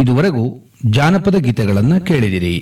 ಇದುವರೆಗೂ ಜಾನಪದ ಗೀತೆಗಳನ್ನ ಕೇಳಿದಿರಿ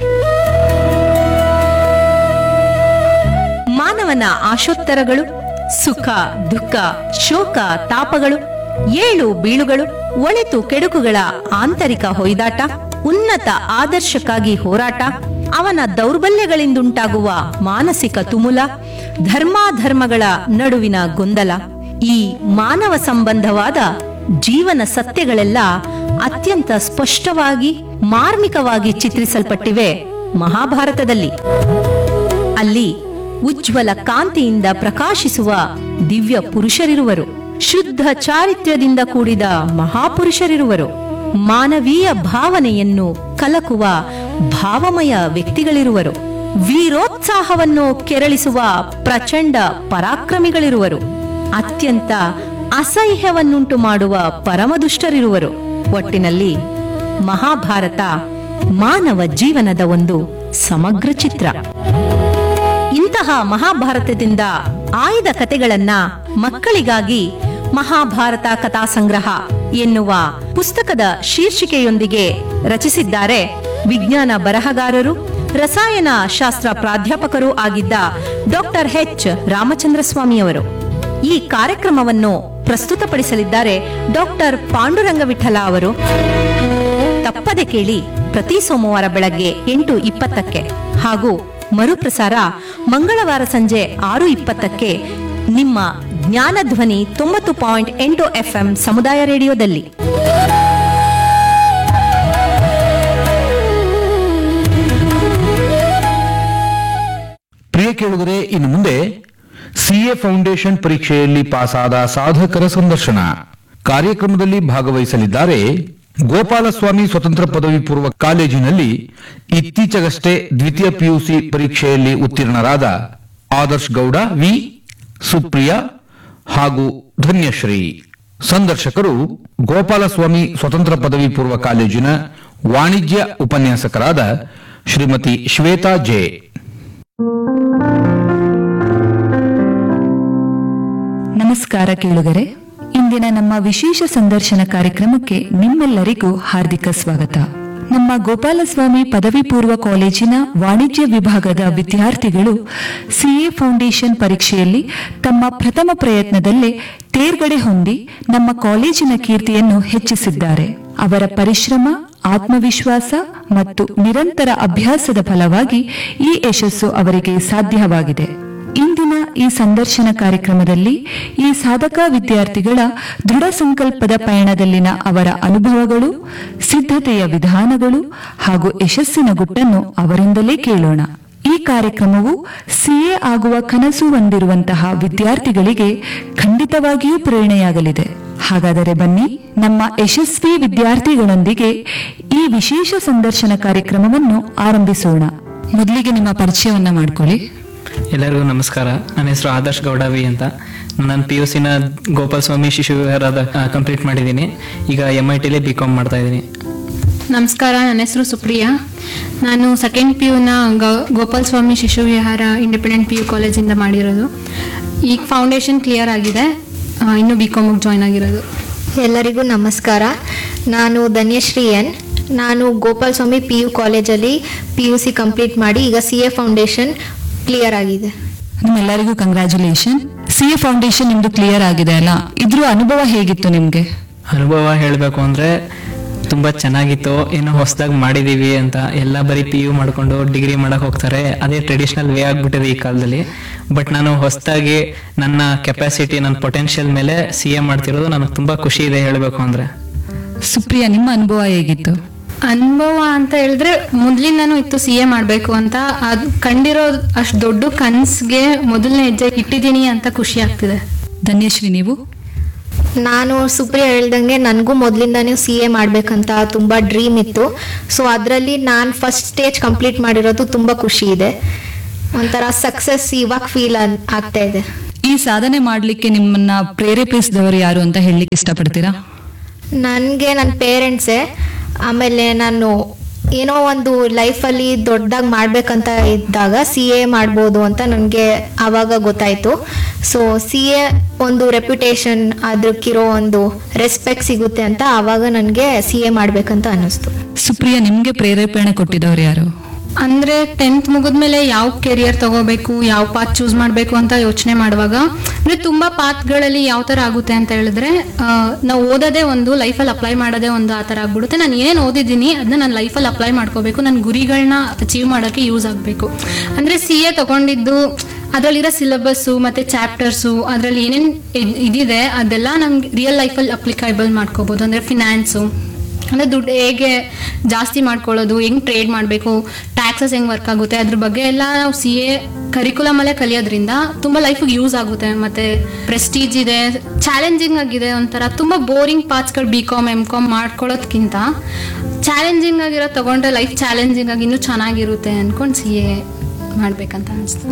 ಮಾನವನ ಆಶೋತ್ತರಗಳು ಸುಖ ದುಃಖ ಶೋಕ ತಾಪಗಳು ಏಳು ಬೀಳುಗಳು ಒಳಿತು ಕೆಡುಕುಗಳ ಆಂತರಿಕ ಹೊಯ್ದಾಟ ಉನ್ನತ ಆದರ್ಶಕ್ಕಾಗಿ ಹೋರಾಟ ಅವನ ದೌರ್ಬಲ್ಯಗಳಿಂದುಂಟಾಗುವ ಮಾನಸಿಕ ತುಮುಲ ಧರ್ಮಾಧರ್ಮಗಳ ನಡುವಿನ ಗೊಂದಲ ಈ ಮಾನವ ಸಂಬಂಧವಾದ ಜೀವನ ಸತ್ಯಗಳೆಲ್ಲ ಅತ್ಯಂತ ಸ್ಪಷ್ಟವಾಗಿ ಮಾರ್ಮಿಕವಾಗಿ ಚಿತ್ರಿಸಲ್ಪಟ್ಟಿವೆ ಮಹಾಭಾರತದಲ್ಲಿ ಅಲ್ಲಿ ಉಜ್ವಲ ಕಾಂತಿಯಿಂದ ಪ್ರಕಾಶಿಸುವ ದಿವ್ಯ ಪುರುಷರಿರುವರು ಶುದ್ಧ ಚಾರಿತ್ರ್ಯದಿಂದ ಕೂಡಿದ ಮಹಾಪುರುಷರಿರುವರು ಮಾನವೀಯ ಭಾವನೆಯನ್ನು ಕಲಕುವ ಭಾವಮಯ ವ್ಯಕ್ತಿಗಳಿರುವರು ವೀರೋತ್ಸಾಹವನ್ನು ಕೆರಳಿಸುವ ಪ್ರಚಂಡ ಪರಾಕ್ರಮಿಗಳಿರುವರು ಅತ್ಯಂತ ಅಸಹ್ಯವನ್ನುಂಟು ಮಾಡುವ ಪರಮದುಷ್ಟರಿರುವರು ಒಟ್ಟಿನಲ್ಲಿ ಮಹಾಭಾರತ ಮಾನವ ಜೀವನದ ಒಂದು ಸಮಗ್ರ ಚಿತ್ರ ಇಂತಹ ಮಹಾಭಾರತದಿಂದ ಆಯ್ದ ಕತೆಗಳನ್ನ ಮಕ್ಕಳಿಗಾಗಿ ಮಹಾಭಾರತ ಕಥಾ ಸಂಗ್ರಹ ಎನ್ನುವ ಪುಸ್ತಕದ ಶೀರ್ಷಿಕೆಯೊಂದಿಗೆ ರಚಿಸಿದ್ದಾರೆ ವಿಜ್ಞಾನ ಬರಹಗಾರರು ರಸಾಯನ ಶಾಸ್ತ್ರ ಪ್ರಾಧ್ಯಾಪಕರೂ ಆಗಿದ್ದ ಡಾಕ್ಟರ್ ಎಚ್ ರಾಮಚಂದ್ರ ಸ್ವಾಮಿಯವರು ಈ ಕಾರ್ಯಕ್ರಮವನ್ನು ಪ್ರಸ್ತುತಪಡಿಸಲಿದ್ದಾರೆ ಡಾಕ್ಟರ್ ಪಾಂಡುರಂಗ ವಿಠಲ ಅವರು ತಪ್ಪದೆ ಕೇಳಿ ಪ್ರತಿ ಸೋಮವಾರ ಬೆಳಗ್ಗೆ ಎಂಟು ಇಪ್ಪತ್ತಕ್ಕೆ ಹಾಗೂ ಮರುಪ್ರಸಾರ ಮಂಗಳವಾರ ಸಂಜೆ ಆರು ಇಪ್ಪತ್ತಕ್ಕೆ ನಿಮ್ಮ ಜ್ಞಾನಧ್ವನಿ ತೊಂಬತ್ತು ಪಾಯಿಂಟ್ ಎಂಟು ಎಫ್ಎಂ ಸಮುದಾಯ ರೇಡಿಯೋದಲ್ಲಿ ಪ್ರಿಯ ಕೇಳುಗರೆ ಇನ್ನು ಮುಂದೆ ಸಿಎ ಫೌಂಡೇಶನ್ ಪರೀಕ್ಷೆಯಲ್ಲಿ ಪಾಸಾದ ಸಾಧಕರ ಸಂದರ್ಶನ ಕಾರ್ಯಕ್ರಮದಲ್ಲಿ ಭಾಗವಹಿಸಲಿದ್ದಾರೆ ಗೋಪಾಲಸ್ವಾಮಿ ಸ್ವತಂತ್ರ ಪದವಿ ಪೂರ್ವ ಕಾಲೇಜಿನಲ್ಲಿ ಇತ್ತೀಚೆಗಷ್ಟೇ ದ್ವಿತೀಯ ಪಿಯುಸಿ ಪರೀಕ್ಷೆಯಲ್ಲಿ ಉತ್ತೀರ್ಣರಾದ ಆದರ್ಶ್ ಗೌಡ ವಿ ಸುಪ್ರಿಯಾ ಹಾಗೂ ಧನ್ಯಶ್ರೀ ಸಂದರ್ಶಕರು ಗೋಪಾಲಸ್ವಾಮಿ ಸ್ವತಂತ್ರ ಪದವಿ ಪೂರ್ವ ಕಾಲೇಜಿನ ವಾಣಿಜ್ಯ ಉಪನ್ಯಾಸಕರಾದ ಶ್ರೀಮತಿ ಶ್ವೇತಾ ಜೆ ನಮಸ್ಕಾರ ಕೇಳುಗರೆ ಇಂದಿನ ನಮ್ಮ ವಿಶೇಷ ಸಂದರ್ಶನ ಕಾರ್ಯಕ್ರಮಕ್ಕೆ ನಿಮ್ಮೆಲ್ಲರಿಗೂ ಹಾರ್ದಿಕ ಸ್ವಾಗತ ನಮ್ಮ ಗೋಪಾಲಸ್ವಾಮಿ ಪದವಿ ಪೂರ್ವ ಕಾಲೇಜಿನ ವಾಣಿಜ್ಯ ವಿಭಾಗದ ವಿದ್ಯಾರ್ಥಿಗಳು ಸಿಎ ಫೌಂಡೇಶನ್ ಪರೀಕ್ಷೆಯಲ್ಲಿ ತಮ್ಮ ಪ್ರಥಮ ಪ್ರಯತ್ನದಲ್ಲೇ ತೇರ್ಗಡೆ ಹೊಂದಿ ನಮ್ಮ ಕಾಲೇಜಿನ ಕೀರ್ತಿಯನ್ನು ಹೆಚ್ಚಿಸಿದ್ದಾರೆ ಅವರ ಪರಿಶ್ರಮ ಆತ್ಮವಿಶ್ವಾಸ ಮತ್ತು ನಿರಂತರ ಅಭ್ಯಾಸದ ಫಲವಾಗಿ ಈ ಯಶಸ್ಸು ಅವರಿಗೆ ಸಾಧ್ಯವಾಗಿದೆ ಇಂದಿನ ಈ ಸಂದರ್ಶನ ಕಾರ್ಯಕ್ರಮದಲ್ಲಿ ಈ ಸಾಧಕ ವಿದ್ಯಾರ್ಥಿಗಳ ದೃಢ ಸಂಕಲ್ಪದ ಪಯಣದಲ್ಲಿನ ಅವರ ಅನುಭವಗಳು ಸಿದ್ಧತೆಯ ವಿಧಾನಗಳು ಹಾಗೂ ಯಶಸ್ಸಿನ ಗುಟ್ಟನ್ನು ಅವರಿಂದಲೇ ಕೇಳೋಣ ಈ ಕಾರ್ಯಕ್ರಮವು ಸಿಎ ಆಗುವ ಕನಸು ಹೊಂದಿರುವಂತಹ ವಿದ್ಯಾರ್ಥಿಗಳಿಗೆ ಖಂಡಿತವಾಗಿಯೂ ಪ್ರೇರಣೆಯಾಗಲಿದೆ ಹಾಗಾದರೆ ಬನ್ನಿ ನಮ್ಮ ಯಶಸ್ವಿ ವಿದ್ಯಾರ್ಥಿಗಳೊಂದಿಗೆ ಈ ವಿಶೇಷ ಸಂದರ್ಶನ ಕಾರ್ಯಕ್ರಮವನ್ನು ಆರಂಭಿಸೋಣ ಮೊದಲಿಗೆ ನಿಮ್ಮ ಪರಿಚಯವನ್ನ ಮಾಡ್ಕೊಳ್ಳಿ ಎಲ್ಲರಿಗೂ ನಮಸ್ಕಾರ ನನ್ನ ಹೆಸರು ಆದರ್ಶ್ ಗೌಡ ವಿ ಅಂತ ನಾನು ಪಿ ಯು ಸಿನ ಗೋಪಾಲ್ ಸ್ವಾಮಿ ಶಿಶು ವಿಹಾರದ ಕಂಪ್ಲೀಟ್ ಮಾಡಿದ್ದೀನಿ ಈಗ ಎಮ್ ಐ ಟಿಲಿ ಬಿ ಕಾಮ್ ಮಾಡ್ತಾ ಇದ್ದೀನಿ ನಮಸ್ಕಾರ ನನ್ನ ಹೆಸರು ಸುಪ್ರಿಯಾ ನಾನು ಸೆಕೆಂಡ್ ಪಿ ಯುನ Gopal Swamy Shishu Vihara independent P U ಕಾಲೇಜಿಂದ ಮಾಡಿರೋದು ಈಗ ಫೌಂಡೇಶನ್ ಕ್ಲಿಯರ್ ಆಗಿದೆ ಆ, ಇನ್ನು ಬಿ ಕಾಮಿಗೆ ಜಾಯ್ನ್ ಆಗಿರೋದು ಎಲ್ಲರಿಗೂ ನಮಸ್ಕಾರ ನಾನು ಧನ್ಯಶ್ರೀ ಎನ್ ನಾನು ಗೋಪಾಲ್ ಸ್ವಾಮಿ ಪಿ ಯು ಕಾಲೇಜಲ್ಲಿ ಪಿ ಯು ಸಿ ಕಂಪ್ಲೀಟ್ ಮಾಡಿ ಈಗ ಸಿ ಎ ಫೌಂಡೇಶನ್ ಕ್ಲಿಯರ್ ಆಗಿದೆ ನಿಮ್ಮೆಲ್ಲರಿಗೂ ಕಂಗ್ರ್ಯಾಚುಲೇಷನ್ ಸಿ ಎ ಫೌಂಡೇಶನ್ ನಿಮ್ದು ಕ್ಲಿಯರ್ ಆಗಿದೆ ಅಲ್ಲ ಇದ್ರ ಅನುಭವ ಹೇಗಿತ್ತು ನಿಮ್ಗೆ ಅನುಭವ ಹೇಳಬೇಕು ಅಂದರೆ ತುಂಬ ಚೆನ್ನಾಗಿತ್ತು ಏನೋ ಹೊಸದಾಗಿ ಮಾಡಿದ್ದೀವಿ ಅಂತ ಎಲ್ಲ ಬರೀ ಪಿ ಯು ಮಾಡಿಕೊಂಡು ಡಿಗ್ರಿ ಮಾಡಕ್ಕೆ ಹೋಗ್ತಾರೆ ಅದೇ ಟ್ರೆಡಿಷ್ನಲ್ ವೇ ಆಗಿಬಿಟ್ಟಿದೆ ಈ ಕಾಲದಲ್ಲಿ ಬಟ್ ನಾನು ಹೊಸದಾಗಿ ನನ್ನ ಕೆಪಾಸಿಟಿ ನನ್ನ ಪೊಟೆನ್ಷಿಯಲ್ ಮೇಲೆ ಸಿ ಎ ಮಾಡ್ತಿರೋದು ನನಗೆ ತುಂಬ ಖುಷಿ ಇದೆ ಹೇಳಬೇಕು ಅಂದರೆ ಸುಪ್ರಿಯಾ ನಿಮ್ಮ ಅನುಭವ ಹೇಗಿತ್ತು ಅನುಭವ ಅಂತ ಹೇಳಿದ್ರೆ ಮೊದಲಿಂದನೂ ಇತ್ತು ಸಿ ಎ ಮಾಡಬೇಕು ಅಂತ ಅದು ಕಂಡಿರೋ ಅಷ್ಟು ದೊಡ್ಡ ಕನಸಿಗೆ ಮೊದಲನೇ ಹೆಜ್ಜೆ ಇಟ್ಟಿದ್ದೀನಿ ಅಂತ ಖುಷಿ ಆಗ್ತಿದೆ ಧನ್ಯಶ್ರೀ ನೀವು ನಾನು ಸುಪ್ರಿಯ ಹೇಳ್ದಂಗೆ ನನಗೂ ಮೊದಲಿಂದಾನೇ ಸಿ ಎ ಮಾಡಬೇಕಂತ ತುಂಬ ಡ್ರೀಮ್ ಇತ್ತು ಸೊ ಅದರಲ್ಲಿ ನಾನು ಫಸ್ಟ್ ಸ್ಟೇಜ್ ಕಂಪ್ಲೀಟ್ ಮಾಡಿರೋದು ತುಂಬ ಖುಷಿ ಇದೆ ಒಂಥರ ಸಕ್ಸಸ್ ಇವಾಗ ಫೀಲ್ ಆಗ್ತಾ ಇದೆ ಈ ಸಾಧನೆ ಮಾಡ್ಲಿಕ್ಕೆ ನಿಮ್ಮನ್ನ ಪ್ರೇರೇಪಿಸಿದವರು ಯಾರು ಅಂತ ಹೇಳಲಿಕ್ಕೆ ಇಷ್ಟಪಡ್ತೀರಾ ನನಗೆ ನನ್ನ ಪೇರೆಂಟ್ಸೇ ಆಮೇಲೆ ನಾನು ಏನೋ ಒಂದು ಲೈಫಲ್ಲಿ ದೊಡ್ಡದಾಗಿ ಮಾಡ್ಬೇಕಂತ ಇದ್ದಾಗ ಸಿ ಎ ಮಾಡ್ಬೋದು ಅಂತ ನನಗೆ ಆವಾಗ ಗೊತ್ತಾಯ್ತು ಸೊ ಸಿ ಎ ಒಂದು ರೆಪ್ಯುಟೇಷನ್ ಅದಕ್ಕಿರೋ ಒಂದು ರೆಸ್ಪೆಕ್ಟ್ ಸಿಗುತ್ತೆ ಅಂತ ಆವಾಗ ನನಗೆ ಸಿ ಎ ಮಾಡ್ಬೇಕಂತ ಅನ್ನಿಸ್ತು ಸುಪ್ರಿಯಾ ನಿಮ್ಗೆ ಪ್ರೇರೇಪಣೆ ಕೊಟ್ಟಿದ್ದವ್ರು ಯಾರು ಅಂದ್ರೆ ಟೆಂತ್ ಮುಗಿದ್ಮೇಲೆ ಯಾವ ಕೆರಿಯರ್ ತಗೋಬೇಕು ಯಾವ ಪಾತ್ ಚೂಸ್ ಮಾಡಬೇಕು ಅಂತ ಯೋಚನೆ ಮಾಡುವಾಗ ಅಂದ್ರೆ ತುಂಬಾ ಪಾತ್ಗಳಲ್ಲಿ ಯಾವ ತರ ಆಗುತ್ತೆ ಅಂತ ಹೇಳಿದ್ರೆ ಆ, ನಾವು ಓದೋದೇ ಒಂದು ಲೈಫಲ್ಲಿ ಅಪ್ಲೈ ಮಾಡೋದೇ ಒಂದು ಆ ತರ ಆಗ್ಬಿಡುತ್ತೆ ನಾನು ಏನೇನು ಓದಿದ್ದೀನಿ ಅದನ್ನ ನನ್ನ ಲೈಫಲ್ಲಿ ಅಪ್ಲೈ ಮಾಡ್ಕೋಬೇಕು ನನ್ನ ಗುರಿಗಳನ್ನ ಅಚೀವ್ ಮಾಡೋಕ್ಕೆ ಯೂಸ್ ಆಗಬೇಕು ಅಂದ್ರೆ ಸಿ ಎ ತಗೊಂಡಿದ್ದು ಅದರಲ್ಲಿರೋ ಸಿಲೆಬಸ್ಸು ಮತ್ತೆ ಚಾಪ್ಟರ್ಸು ಅದರಲ್ಲಿ ಏನೇನು ಇದಿದೆ ಅದೆಲ್ಲ ನಮ್ಗೆ ರಿಯಲ್ ಲೈಫಲ್ಲಿ ಅಪ್ಲಿಕೈಬಲ್ ಮಾಡ್ಕೋಬಹುದು ಅಂದ್ರೆ ಫಿನಾನ್ಸು ಅಂದರೆ ದುಡ್ಡು ಹೇಗೆ ಜಾಸ್ತಿ ಮಾಡ್ಕೊಳ್ಳೋದು ಹೆಂಗೆ ಟ್ರೇಡ್ ಮಾಡಬೇಕು ಟ್ಯಾಕ್ಸಸ್ ಹೆಂಗೆ ವರ್ಕ್ ಆಗುತ್ತೆ ಅದ್ರ ಬಗ್ಗೆ ಎಲ್ಲ ನಾವು ಸಿ ಎ ಕರಿಕ್ಯುಲಮ್ ಅಲ್ಲೇ ಕಲಿಯೋದ್ರಿಂದ ತುಂಬ ಲೈಫಿಗೆ ಯೂಸ್ ಆಗುತ್ತೆ ಮತ್ತು ಪ್ರೆಸ್ಟೀಜ್ ಇದೆ ಚಾಲೆಂಜಿಂಗ್ ಆಗಿದೆ ಒಂಥರ ತುಂಬ ಬೋರಿಂಗ್ ಪಾರ್ಟ್ಸ್ಗಳು ಬಿ ಕಾಮ್ ಎಮ್ ಕಾಮ್ ಮಾಡ್ಕೊಳ್ಳೋದ್ಕಿಂತ ಚಾಲೆಂಜಿಂಗ್ ಆಗಿರೋ ತಗೊಂಡ್ರೆ ಲೈಫ್ ಚಾಲೆಂಜಿಂಗ್ ಆಗಿ ಇನ್ನೂ ಚೆನ್ನಾಗಿರುತ್ತೆ ಅಂದ್ಕೊಂಡು ಸಿ ಎ ಮಾಡ್ಬೇಕಂತ ಅನಿಸ್ತು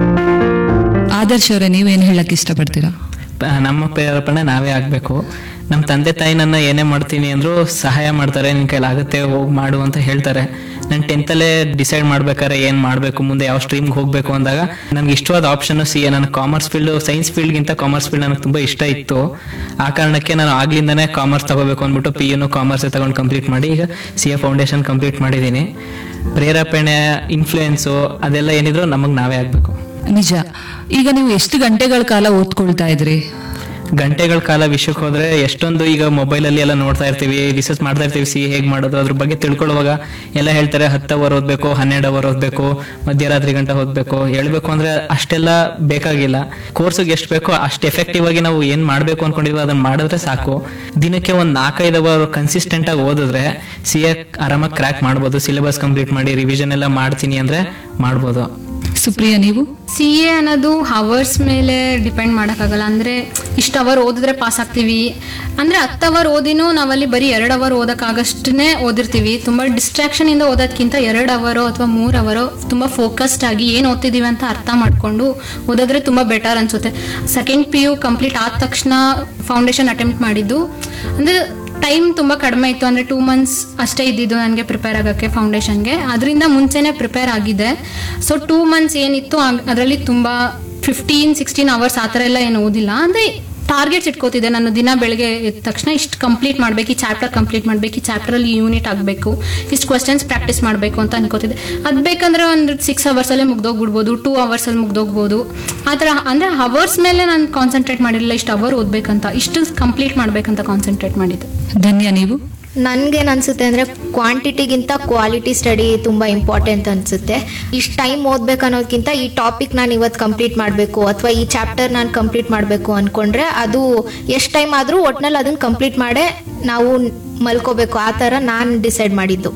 ಆದರ್ಶ್ ಅವರೇ ನೀವೇನು ಹೇಳಕ್ ಇಷ್ಟಪಡ್ತೀರಾ ಪ- ನಮ್ಮ ಪ್ರೇರೇಪಣೆ ನಾವೇ ಆಗಬೇಕು ನಮ್ಮ ತಂದೆ ತಾಯಿ ನನ್ನ ಏನೇ ಮಾಡ್ತೀನಿ ಅಂದ್ರು ಸಹಾಯ ಮಾಡ್ತಾರೆ ನಿನ್ ಕೈಲಿ ಆಗುತ್ತೆ ಹೋಗಿ ಮಾಡು ಅಂತ ಹೇಳ್ತಾರೆ ನಾನು ಟೆಂತಲ್ಲೇ ಡಿಸೈಡ್ ಮಾಡ್ಬೇಕಾದ್ರೆ ಏನು ಮಾಡಬೇಕು ಮುಂದೆ ಯಾವ ಸ್ಟ್ರೀಮ್ಗೆ ಹೋಗಬೇಕು ಅಂದಾಗ ನನಗೆ ಇಷ್ಟವಾದ ಆಪ್ಷನ್ ಸಿ ಎ ನನಗೆ ಕಾಮರ್ಸ್ ಫೀಲ್ಡ್ ಸೈನ್ಸ್ ಫೀಲ್ಡ್ಗಿಂತ ಕಾಮರ್ಸ್ ಫೀಲ್ಡ್ ನನಗೆ ತುಂಬ ಇಷ್ಟ ಇತ್ತು ಆ ಕಾರಣಕ್ಕೆ ನಾನು ಆಗ್ಲಿಂದನೇ ಕಾಮರ್ಸ್ ತಗೋಬೇಕು ಅಂದ್ಬಿಟ್ಟು ಪಿ ಯುನು ಕಾಮರ್ಸ್ ತಗೊಂಡು ಕಂಪ್ಲೀಟ್ ಮಾಡಿ ಈಗ ಸಿ ಎ ಫೌಂಡೇಶನ್ ಕಂಪ್ಲೀಟ್ ಮಾಡಿದ್ದೀನಿ ಪ್ರೇರೇಪಣೆ ಇನ್ಫ್ಲೂಯೆನ್ಸು ಅದೆಲ್ಲ ಏನಿದ್ರು ನಮಗೆ ನಾವೇ ಆಗಬೇಕು ನಿಜ ಈಗ ನೀವು ಎಷ್ಟು ಗಂಟೆಗಳ ಕಾಲ ಓದ್ಕೊಳ್ತಾ ಇದ್ರಿ ಗಂಟೆಗಳ ಕಾಲ ವಿಷಯಕ್ಕೆ ಹೋದ್ರೆ ಎಷ್ಟೊಂದು ಈಗ ಮೊಬೈಲ್ ಅಲ್ಲಿ ಎಲ್ಲ ನೋಡ್ತಾ ಇರ್ತೀವಿ ರಿಸರ್ಚ್ ಮಾಡ್ತಾ ಇರ್ತೀವಿ ಸಿ ಹೇಗ್ ಮಾಡೋದು ಅದ್ರ ಬಗ್ಗೆ ತಿಳ್ಕೊಳ್ಳುವಾಗ ಎಲ್ಲ ಹೇಳ್ತಾರೆ ಹತ್ತು ಅವರ್ ಓದ್ಬೇಕು ಹನ್ನೆರಡು ಅವರ್ ಓದ್ಬೇಕು ಮಧ್ಯರಾತ್ರಿ ಗಂಟೆ ಓದ್ಬೇಕು ಹೇಳ್ಬೇಕು ಅಂದ್ರೆ ಅಷ್ಟೆಲ್ಲ ಬೇಕಾಗಿಲ್ಲ ಕೋರ್ಸ್ಗೆ ಎಷ್ಟು ಬೇಕೋ ಅಷ್ಟು ಎಫೆಕ್ಟಿವ್ ಆಗಿ ನಾವು ಏನ್ ಮಾಡ್ಬೇಕು ಅನ್ಕೊಂಡಿದ್ವಿ ಅದನ್ನ ಮಾಡಿದ್ರೆ ಸಾಕು ದಿನಕ್ಕೆ ಒಂದ್ ನಾಲ್ಕೈದು ಅವರ್ ಕನ್ಸಿಸ್ಟೆಂಟ್ ಆಗಿ ಓದಿದ್ರೆ ಸಿ ಎ ಆರಾಮಾಗಿ ಕ್ರ್ಯಾಕ್ ಮಾಡ್ಬೋದು ಸಿಲೆಬಸ್ ಕಂಪ್ಲೀಟ್ ಮಾಡಿ ರಿವಿಷನ್ ಎಲ್ಲ ಮಾಡ್ತೀನಿ ಅಂದ್ರೆ ಮಾಡ್ಬೋದು ಸುಪ್ರಿಯಾ ನೀವು ಸಿ ಎ ಅನ್ನೋದು ಹವರ್ಸ್ ಮೇಲೆ ಡಿಪೆಂಡ್ ಮಾಡೋಕ್ಕಾಗಲ್ಲ ಅಂದರೆ ಇಷ್ಟು ಅವರ್ ಓದಿದ್ರೆ ಪಾಸ್ ಆಗ್ತೀವಿ ಅಂದರೆ ಹತ್ತು ಅವರ್ ಓದಿನೂ ನಾವಲ್ಲಿ ಬರೀ ಎರಡು ಅವರ್ ಓದೋಕ್ಕಾಗಷ್ಟೇ ಓದಿರ್ತೀವಿ ತುಂಬ ಡಿಸ್ಟ್ರಾಕ್ಷನಿಂದ ಓದೋದ್ಕಿಂತ ಎರಡು ಅವರೋ ಅಥವಾ ಮೂರು ಅವರೋ ತುಂಬ ಫೋಕಸ್ಡ್ ಆಗಿ ಏನು ಓದ್ತಿದ್ದೀವಿ ಅಂತ ಅರ್ಥ ಮಾಡಿಕೊಂಡು ಓದಿದ್ರೆ ತುಂಬ ಬೆಟರ್ ಅನಿಸುತ್ತೆ ಸೆಕೆಂಡ್ ಪಿ ಯು ಕಂಪ್ಲೀಟ್ ಆದ ತಕ್ಷಣ ಫೌಂಡೇಶನ್ ಅಟೆಂಪ್ಟ್ ಮಾಡಿದ್ದು ಅಂದರೆ ಟೈಮ್ ತುಂಬ ಕಡಿಮೆ ಇತ್ತು ಅಂದರೆ ಟೂ ಮಂತ್ಸ್ ಅಷ್ಟೇ ಇದ್ದಿದ್ದು ನನಗೆ ಪ್ರಿಪೇರ್ ಆಗೋಕ್ಕೆ ಫೌಂಡೇಶನ್ಗೆ ಅದರಿಂದ ಮುಂಚೆನೇ ಪ್ರಿಪೇರ್ ಆಗಿದೆ ಸೊ ಟೂ ಮಂತ್ಸ್ ಏನಿತ್ತು ಅದರಲ್ಲಿ ತುಂಬ ಫಿಫ್ಟೀನ್ ಸಿಕ್ಸ್ಟೀನ್ ಅವರ್ಸ್ ಆ ಥರ ಎಲ್ಲ ಏನು ಓದಿಲ್ಲ ಅಂದರೆ ಟಾರ್ಗೆಟ್ಸ್ ಇಟ್ಕೋತಿದ್ದೆ ನಾನು ದಿನ ಬೆಳಗ್ಗೆ ಎದ್ದ ತಕ್ಷಣ ಇಷ್ಟು ಕಂಪ್ಲೀಟ್ ಮಾಡಬೇಕು ಈ ಚಾಪ್ಟರ್ ಕಂಪ್ಲೀಟ್ ಮಾಡಬೇಕು ಈ ಚಾಪ್ಟರಲ್ಲಿ ಯೂನಿಟ್ ಆಗಬೇಕು ಇಷ್ಟು ಕ್ವಶನ್ಸ್ ಪ್ರಾಕ್ಟೀಸ್ ಮಾಡಬೇಕು ಅಂತ ಅನ್ಕೋತಿದ್ದೆ ಅದು ಬೇಕಂದ್ರೆ ಒಂದು ಸಿಕ್ಸ್ ಅವರ್ಸಲ್ಲೇ ಮುಗ್ದೋಗ್ಬಿಡ್ಬೋದು ಟೂ ಅವರ್ಸಲ್ಲಿ ಮುಗ್ದೋಗ್ಬೋದು ಆ ಥರ ಅಂದರೆ ಅವರ್ಸ್ ಮೇಲೆ ನಾನು ಕಾನ್ಸಂಟ್ರೇಟ್ ಮಾಡಿರಲಿಲ್ಲ ಇಷ್ಟು ಅವರ್ ಓದಬೇಕಂತ ಇಷ್ಟು ಕಂಪ್ಲೀಟ್ ಮಾಡಬೇಕಂತ ಕಾನ್ಸಂಟ್ರೇಟ್ ಮಾಡಿದ್ದೆ ಧನ್ಯ ನೀವು ನನ್ಗೇನ್ ಅನ್ಸುತ್ತೆ ಅಂದ್ರೆ ಕ್ವಾಂಟಿಟಿಗಿಂತ ಕ್ವಾಲಿಟಿ ಸ್ಟಡಿ ತುಂಬಾ ಇಂಪಾರ್ಟೆಂಟ್ ಅನ್ಸುತ್ತೆ ಇಷ್ಟು ಟೈಮ್ ಓದ್ಬೇಕು ಅನ್ನೋದಕ್ಕಿಂತ ಈ ಟಾಪಿಕ್ ನಾನು ಇವತ್ತು ಕಂಪ್ಲೀಟ್ ಮಾಡಬೇಕು ಅಥವಾ ಈ ಚಾಪ್ಟರ್ ನಾನು ಕಂಪ್ಲೀಟ್ ಮಾಡಬೇಕು ಅನ್ಕೊಂಡ್ರೆ ಅದು ಎಷ್ಟು ಟೈಮ್ ಆದರೂ ಒಟ್ನಲ್ಲಿ ಅದನ್ನ ಕಂಪ್ಲೀಟ್ ಮಾಡೇ ನಾವು ಮಲ್ಕೋಬೇಕು ಆ ಥರ ನಾನು ಡಿಸೈಡ್ ಮಾಡಿದ್ದು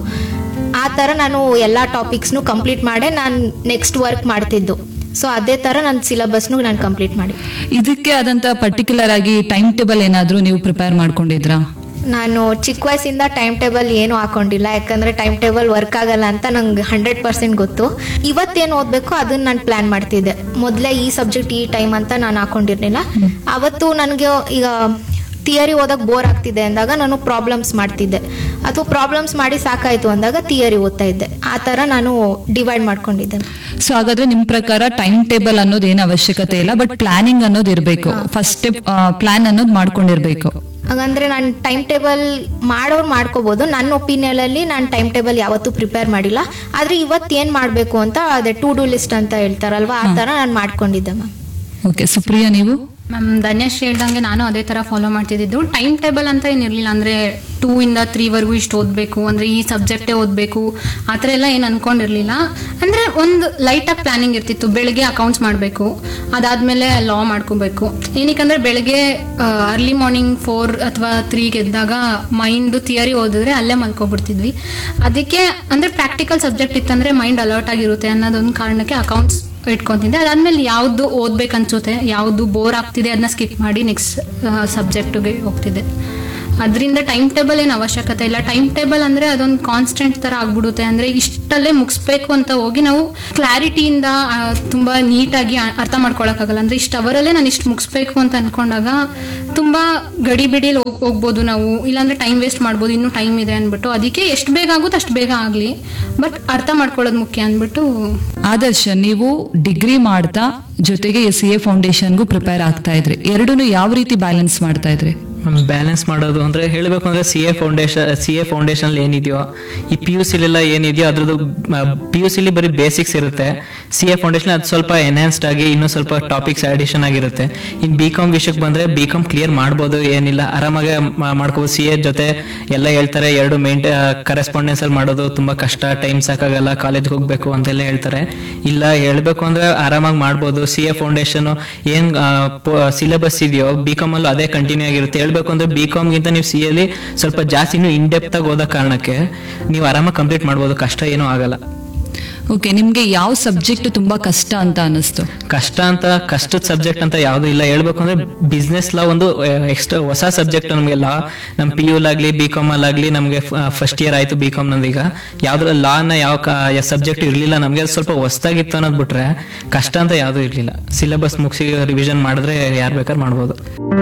ಆ ಥರ ನಾನು ಎಲ್ಲ ಟಾಪಿಕ್ಸ್ನು ಕಂಪ್ಲೀಟ್ ಮಾಡೇ ನಾನು ನೆಕ್ಸ್ಟ್ ವರ್ಕ್ ಮಾಡ್ತಿದ್ದು ಸೊ ಅದೇ ಥರ ನನ್ನ ಸಿಲೆಬಸ್ನು ನಾನು ಕಂಪ್ಲೀಟ್ ಮಾಡಿ ಇದಕ್ಕೆ ಆದಂತ ಪರ್ಟಿಕ್ಯುಲರ್ ಆಗಿ ಟೈಮ್ ಟೇಬಲ್ ಏನಾದ್ರೂ ನೀವು ಪ್ರಿಪೇರ್ ಮಾಡ್ಕೊಂಡಿದ್ರಾ ನಾನು ಚಿಕ್ಕ ವಯಸ್ಸಿಂದ ಟೈಮ್ ಟೇಬಲ್ ಏನು ಹಾಕೊಂಡಿಲ್ಲ ಯಾಕಂದ್ರೆ ಟೈಮ್ ಟೇಬಲ್ ವರ್ಕ್ ಆಗಲ್ಲ ಅಂತ ನಂಗೆ ಹಂಡ್ರೆಡ್ ಪರ್ಸೆಂಟ್ ಗೊತ್ತು ಇವತ್ತೇನು ಓದಬೇಕು ಅದನ್ನ ನಾನು ಪ್ಲಾನ್ ಮಾಡ್ತಿದ್ದೆ ಮೊದಲೇ ಈ ಸಬ್ಜೆಕ್ಟ್ ಈ ಟೈಮ್ ಅಂತ ನಾನು ಹಾಕೊಂಡಿರ್ಲಿಲ್ಲ ಅವತ್ತು ನನಗೆ ಈಗ ಥಿಯರಿ ಓದಕ್ ಬೋರ್ ಆಗ್ತಿದೆ ಅಂದಾಗ ನಾನು ಪ್ರಾಬ್ಲಮ್ಸ್ ಮಾಡ್ತಿದ್ದೆ ಅಥವಾ ಪ್ರಾಬ್ಲಮ್ಸ್ ಮಾಡಿ ಸಾಕಾಯ್ತು ಅಂದಾಗ ಥಿಯರಿ ಓದ್ತಾ ಇದ್ದೆ ಆ ಥರ ನಾನು ಡಿವೈಡ್ ಮಾಡ್ಕೊಂಡಿದ್ದೆ ಸೊ ಹಾಗಾದ್ರೆ ನಿಮ್ ಪ್ರಕಾರ ಟೈಮ್ ಟೇಬಲ್ ಅನ್ನೋದು ಏನು ಅವಶ್ಯಕತೆ ಇಲ್ಲ ಬಟ್ ಪ್ಲಾನಿಂಗ್ ಅನ್ನೋದು ಇರಬೇಕು ಫಸ್ಟ್ ಪ್ಲಾನ್ ಅನ್ನೋದು ಮಾಡ್ಕೊಂಡಿರ್ಬೇಕು ಹಾಗಂದ್ರೆ ನಾನು ಟೈಮ್ ಟೇಬಲ್ ಮಾಡೋರು ಮಾಡ್ಕೋಬಹುದು ನನ್ನ ಒಪಿನಿಯನ್ ಅಲ್ಲಿ ನಾನು ಟೈಮ್ ಟೇಬಲ್ ಯಾವತ್ತೂ ಪ್ರಿಪೇರ್ ಮಾಡಿಲ್ಲ ಆದ್ರೆ ಇವತ್ತು ಏನ್ ಮಾಡ್ಬೇಕು ಅಂತ ಅದೇ ಟು ಡೂ ಲಿಸ್ಟ್ ಅಂತ ಹೇಳ್ತಾರಲ್ವಾ ಆ ತರ ನಾನು ಮಾಡ್ಕೊಂಡಿದ್ದೆ ಮ್ಯಾಮ್ ಓಕೆ ಸುಪ್ರಿಯಾ ನೀವು ಮ್ಯಾಮ್ ಧನ್ಯಶ್ ಹೇಳ್ದಂಗೆ ನಾನು ಅದೇ ಥರ ಫಾಲೋ ಮಾಡ್ತಿದ್ದಿದ್ದು ಟೈಮ್ ಟೇಬಲ್ ಅಂತ ಏನಿರಲಿಲ್ಲ ಅಂದರೆ ಟೂ ಇಂದ ತ್ರೀವರೆಗೂ ಇಷ್ಟು ಓದಬೇಕು ಅಂದರೆ ಈ ಸಬ್ಜೆಕ್ಟೇ ಓದಬೇಕು ಆ ಥರ ಎಲ್ಲ ಏನು ಅನ್ಕೊಂಡಿರಲಿಲ್ಲ ಅಂದರೆ ಒಂದು ಲೈಟಾಗಿ ಪ್ಲಾನಿಂಗ್ ಇರ್ತಿತ್ತು ಬೆಳಗ್ಗೆ ಅಕೌಂಟ್ಸ್ ಮಾಡಬೇಕು ಅದಾದಮೇಲೆ ಲಾ ಮಾಡ್ಕೋಬೇಕು ಏನಕ್ಕಂದರೆ ಬೆಳಗ್ಗೆ ಅರ್ಲಿ ಮಾರ್ನಿಂಗ್ ಫೋರ್ ಅಥವಾ ತ್ರೀಗೆ ಎದ್ದಾಗ ಮೈಂಡ್ ಥಿಯರಿ ಓದಿದ್ರೆ ಅಲ್ಲೇ ಮಲ್ಕೊಬಿಡ್ತಿದ್ವಿ ಅದಕ್ಕೆ ಅಂದರೆ ಪ್ರಾಕ್ಟಿಕಲ್ ಸಬ್ಜೆಕ್ಟ್ ಇತ್ತಂದರೆ ಮೈಂಡ್ ಅಲರ್ಟ್ ಆಗಿರುತ್ತೆ ಅನ್ನೋದೊಂದು ಕಾರಣಕ್ಕೆ ಅಕೌಂಟ್ಸ್ ಇಟ್ಕೊಂತಿದ್ದೆ ಅದಾದ್ಮೇಲೆ ಯಾವುದು ಓದ್ಬೇಕು ಅನ್ಸುತ್ತೆ ಯಾವುದು ಬೋರ್ ಆಗ್ತಿದೆ ಅದನ್ನ ಸ್ಕಿಪ್ ಮಾಡಿ ನೆಕ್ಸ್ಟ್ ಸಬ್ಜೆಕ್ಟ್ಗೆ ಹೋಗ್ತಿದ್ದೆ ಅದರಿಂದ ಟೈಮ್ ಟೇಬಲ್ ಏನು ಅವಶ್ಯಕತೆ ಇಲ್ಲ ಟೈಮ್ ಟೇಬಲ್ ಅಂದ್ರೆ ಅದೊಂದು ಕಾನ್ಸ್ಟೆಂಟ್ ತರ ಆಗ್ಬಿಡುತ್ತೆ ಅಂದ್ರೆ ಇಷ್ಟಲ್ಲೇ ಮುಗಿಸ್ಬೇಕು ಅಂತ ಹೋಗಿ ನಾವು ಕ್ಲಾರಿಟಿಯಿಂದ ತುಂಬಾ ನೀಟಾಗಿ ಅರ್ಥ ಮಾಡ್ಕೊಳಕ್ಕಾಗಲ್ಲ ಅಂದ್ರೆ ಇಷ್ಟು ಅವರಲ್ಲೇ ನಾನು ಇಷ್ಟು ಮುಗಿಸ್ಬೇಕು ಅಂತ ಅನ್ಕೊಂಡಾಗ ತುಂಬಾ ಗಡಿ ಬಿಡಿಲಿ ಹೋಗ್ ಹೋಗ್ಬೋದು ನಾವು ಇಲ್ಲಾಂದ್ರೆ ಟೈಮ್ ವೇಸ್ಟ್ ಮಾಡ್ಬೋದು ಇನ್ನೂ ಟೈಮ್ ಇದೆ ಅಂದ್ಬಿಟ್ಟು ಅದಕ್ಕೆ ಎಷ್ಟು ಬೇಗ ಆಗುತ್ತೆ ಅಷ್ಟು ಬೇಗ ಆಗಲಿ ಬಟ್ ಅರ್ಥ ಮಾಡ್ಕೊಳ್ಳೋದು ಮುಖ್ಯ ಅಂದ್ಬಿಟ್ಟು ಆದರ್ಶ ನೀವು ಡಿಗ್ರಿ ಮಾಡ್ತಾ ಜೊತೆಗೆ ಸಿ ಎ ಫೌಂಡೇಶನ್ಗೂ ಪ್ರಿಪೇರ್ ಆಗ್ತಾ ಇದ್ರಿ ಎರಡನ್ನೂ ಯಾವ ರೀತಿ ಬ್ಯಾಲೆನ್ಸ್ ಮಾಡ್ತಾ ಇದ್ರಿ ಬ್ಯಾಲೆನ್ಸ್ ಮಾಡೋದು ಅಂದ್ರೆ ಹೇಳಬೇಕು ಅಂದ್ರೆ C A foundation C A foundation ಏನಿದೆಯೋ ಈ ಪಿ ಯು ಸಿಲೆಲ್ಲ ಏನಿದೆಯೋ ಅದ್ರದ್ದು ಪಿ ಯು ಸಿಲಿ ಬರೀ ಬೇಸಿಕ್ಸ್ ಇರುತ್ತೆ ಸಿ ಎ ಫೌಂಡೇಶನ್ ಅದು ಸ್ವಲ್ಪ ಎನ್ಹಾನ್ಸ್ಡ್ ಆಗಿ ಇನ್ನೂ ಸ್ವಲ್ಪ ಟಾಪಿಕ್ಸ್ ಅಡಿಷನ್ ಆಗಿರುತ್ತೆ ಇನ್ ಬಿ ಕಾಮ್ ವಿಷಯಕ್ಕೆ ಬಂದ್ರೆ ಬಿ ಕಾಮ್ ಕ್ಲಿಯರ್ ಮಾಡ್ಬೋದು ಏನಿಲ್ಲ ಆರಾಮಾಗಿ ಮಾ- ಮಾಡ್ಕೋಬೋದು ಸಿ ಎ ಜೊತೆ ಎಲ್ಲ ಹೇಳ್ತಾರೆ ಎರಡು ಮೇಂಟ ಕರೆಸ್ಪಾಂಡೆನ್ಸ್ ಅಲ್ಲಿ ಮಾಡೋದು ತುಂಬಾ ಕಷ್ಟ ಟೈಮ್ ಸಾಕಾಗಲ್ಲ ಕಾಲೇಜ್ಗೆ ಹೋಗ್ಬೇಕು ಅಂತೆಲ್ಲ ಹೇಳ್ತಾರೆ ಇಲ್ಲ ಹೇಳ್ಬೇಕು ಅಂದ್ರೆ ಆರಾಮಾಗಿ ಮಾಡ್ಬೋದು ಸಿ ಎ ಫೌಂಡೇಶನ್ ಏನ್ ಸಿಲೆಬಸ್ ಇದೆಯೋ ಬಿ ಕಾಮ್ ಅಲ್ಲೂ ಅದೇ ಕಂಟಿನ್ಯೂ ಆಗಿರುತ್ತೆ ಹೇಳ್ಬೇಕು ಅಂದ್ರೆ ಬಿ ಕಾಮ್ ಗಿಂತ ನೀವು ಸಿ ಅಲ್ಲಿ ಸ್ವಲ್ಪ ಜಾಸ್ತಿ ಇನ್ನೂ ಇನ್ ಡೆಪ್ತ್ ಆಗಿ ಓದೋ ಕಾರಣಕ್ಕೆ ನೀವು ಆರಾಮಾಗಿ ಕಂಪ್ಲೀಟ್ ಮಾಡ್ಬೋದು ಕಷ್ಟ ಏನೂ ಆಗಲ್ಲ ಓಕೆ ನಿಮ್ಗೆ ಯಾವ ಸಬ್ಜೆಕ್ಟ್ ತುಂಬಾ ಕಷ್ಟ ಅಂತ ಅನಿಸ್ತು ಕಷ್ಟ ಅಂತ ಕಷ್ಟದ ಸಬ್ಜೆಕ್ಟ್ ಅಂತ ಯಾವುದು ಇಲ್ಲ ಹೇಳ್ಬೇಕು ಅಂದ್ರೆ ಬಿಸ್ನೆಸ್ ಲಾ ಒಂದು ಎಕ್ಸ್ಟ್ರಾ ಹೊಸ ಸಬ್ಜೆಕ್ಟ್ ನಮಗೆ ಲಾ ನಮ್ಮ ಪಿ ಯುಲಾಗ್ಲಿ ಬಿ ಕಾಮ್ ಅಲ್ಲಾಗ್ಲಿ ನಮಗೆ ಫಸ್ಟ್ ಇಯರ್ ಆಯ್ತು ಬಿ ಕಾಮ್ ನಂದೀಗ ಯಾವ್ದ್ರ ಲಾನ ಯಾವ ಸಬ್ಜೆಕ್ಟ್ ಇರ್ಲಿಲ್ಲ ನಮಗೆ ಅದು ಸ್ವಲ್ಪ ಹೊಸದಾಗಿತ್ತು ಅನ್ನೋದು ಬಿಟ್ರೆ ಕಷ್ಟ ಅಂತ ಯಾವ್ದು ಇರ್ಲಿಲ್ಲ ಸಿಲೆಬಸ್ ಮುಗಿಸಿ ರಿವಿಷನ್ ಮಾಡಿದ್ರೆ ಯಾರು ಬೇಕಾದ್ರೆ ಮಾಡ್ಬೋದು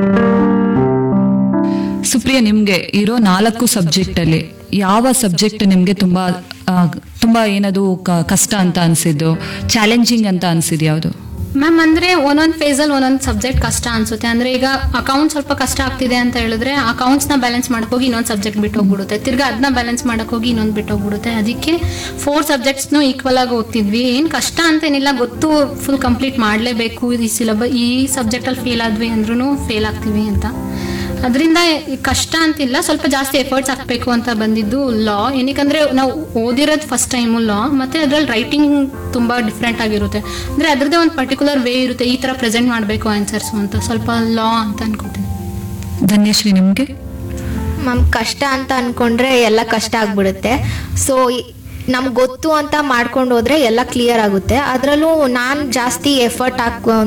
ಸುಪ್ರಿಯ ನಿಮ್ಗೆ ಇರೋ ನಾಲ್ಕು ಸಬ್ಜೆಕ್ಟ್ ಅಲ್ಲಿ ಯಾವ ಸಬ್ಜೆಕ್ಟ್ ನಿಮ್ಗೆ ತುಂಬಾ ಆ, ತುಂಬಾ ಏನದು ಕ- ಕಷ್ಟ ಅಂತ ಅನ್ಸಿದ್ದು ಚಾಲೆಂಜಿಂಗ್ ಅಂತ ಅನ್ಸಿದ್ ಯಾವುದು ಮ್ಯಾಮ್ ಅಂದ್ರೆ ಒಂದೊಂದು ಫೇಸಲ್ಲಿ ಒಂದೊಂದು ಸಬ್ಜೆಕ್ಟ್ ಕಷ್ಟ ಅನ್ಸುತ್ತೆ ಅಂದ್ರೆ ಈಗ ಅಕೌಂಟ್ ಸ್ವಲ್ಪ ಕಷ್ಟ ಆಗ್ತಿದೆ ಅಂತ ಹೇಳಿದ್ರೆ ಅಕೌಂಟ್ಸ್ ನ ಬ್ಯಾಲೆನ್ಸ್ ಮಾಡಕ್ ಹೋಗಿ ಇನ್ನೊಂದು ಸಬ್ಜೆಕ್ಟ್ ಬಿಟ್ಟು ಹೋಗ್ಬಿಡುತ್ತೆ ತಿರ್ಗಾ ಅದನ್ನ ಬ್ಯಾಲೆನ್ಸ್ ಮಾಡಕ್ ಹೋಗಿ ಇನ್ನೊಂದು ಬಿಟ್ಟು ಹೋಗ್ಬಿಡುತ್ತೆ ಅದಕ್ಕೆ ಫೋರ್ ಸಬ್ಜೆಕ್ಟ್ಸ್ನು ಈಕ್ವಲ್ ಆಗಿ ಓದ್ತಿದ್ವಿ ಏನ್ ಕಷ್ಟ ಅಂತೇನಿಲ್ಲ ಗೊತ್ತು ಫುಲ್ ಕಂಪ್ಲೀಟ್ ಮಾಡಲೇಬೇಕು ಈ ಸಿಲಬಸ್ ಈ ಸಬ್ಜೆಕ್ಟ್ ಅಲ್ಲಿ ಫೇಲ್ ಆದ್ವಿ ಅಂದ್ರೂ ಫೇಲ್ ಆಗ್ತೀವಿ ಅಂತ ಅದರಿಂದ ಕಷ್ಟ ಅಂತಿಲ್ಲ ಸ್ವಲ್ಪ ಜಾಸ್ತಿ ಎಫರ್ಟ್ಸ್ ಹಾಕ್ಬೇಕು ಅಂತ ಬಂದಿದ್ದು ಲಾ ಏನಕ್ಕಂದ್ರೆ ನಾವು ಓದಿರೋದು ಫಸ್ಟ್ ಟೈಮು ಲಾ ಮತ್ತೆ ಅದ್ರಲ್ಲಿ ರೈಟಿಂಗ್ ತುಂಬಾ ಡಿಫ್ರೆಂಟ್ ಆಗಿರುತ್ತೆ ಅಂದ್ರೆ ಅದ್ರದ್ದೇ ಒಂದು ಪರ್ಟಿಕ್ಯುಲರ್ ವೇ ಇರುತ್ತೆ ಈ ತರ ಪ್ರೆಸೆಂಟ್ ಮಾಡಬೇಕು ಆನ್ಸರ್ಸ್ ಅಂತ ಸ್ವಲ್ಪ ಲಾ ಅಂತ ಅನ್ಕೋತೀನಿ ಧನ್ಯಶ್ರೀ ನಿಮ್ಗೆ ಮ್ಯಾಮ್ ಕಷ್ಟ ಅಂತ ಅನ್ಕೊಂಡ್ರೆ ಎಲ್ಲ ಕಷ್ಟ ಆಗ್ಬಿಡುತ್ತೆ ಸೊ ನಮ್ಗೆ ಗೊತ್ತು ಅಂತ ಮಾಡ್ಕೊಂಡು ಹೋದ್ರೆ ಎಲ್ಲ ಕ್ಲಿಯರ್ ಆಗುತ್ತೆ ಅದರಲ್ಲೂ ನಾನು ಜಾಸ್ತಿ ಎಫರ್ಟ್ ಹಾಕೋ